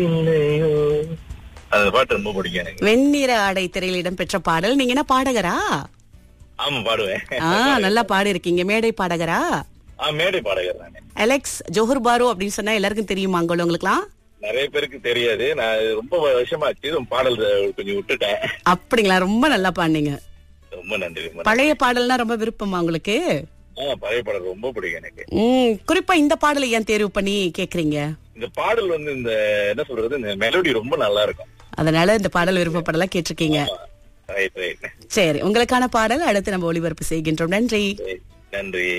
இல்லையோ அந்த பாட்டு ரொம்ப பிடிக்கும் எனக்கு வெண்ணிற ஆடை திரையில் இடம்பெற்ற பாடல் நீங்க என்ன பாடகரா ஆமா பாடுவேன் ஆ நல்லா பாடி இருக்கீங்க மேடை பாடகரா ஆ மேடை பாடகர் நானு அலெக்ஸ் ஜோஹர் பாரு அப்படின்னு சொன்னா எல்லாருக்கும் தெரியுமா அங்க உங்களுக்குலாம் நிறைய பேருக்கு தெரியாது நான் இது ரொம்ப வருஷமாச்சு இது பாடல் கொஞ்சம் விட்டுட்டேன் அப்படிங்களா ரொம்ப நல்லா பாடுனீங்க ரொம்ப நன்றி ரொம்ப நன்றி. பழைய பாடல்னா ரொம்ப விருப்பமா உங்களுக்கு ஆ பழைய பாடல் ரொம்ப பிடிக்கும் எனக்கு ம் குறிப்பா இந்த பாடலை ஏன் தேர்வு பண்ணி கேக்குறீங்க இந்த பாடல் வந்து இந்த என்ன சொல்றது இந்த மெலோடி ரொம்ப நல்லா இருக்கும் அதனால இந்த பாடல் விருப்பப்படலாம் கேட்டிருக்கீங்க ரைட் ரைட் சரி உங்களுக்கான பாடல் அடுத்து நம்ம ஒளிபரப்பு செய்கின்றோம் நன்றி நன்றி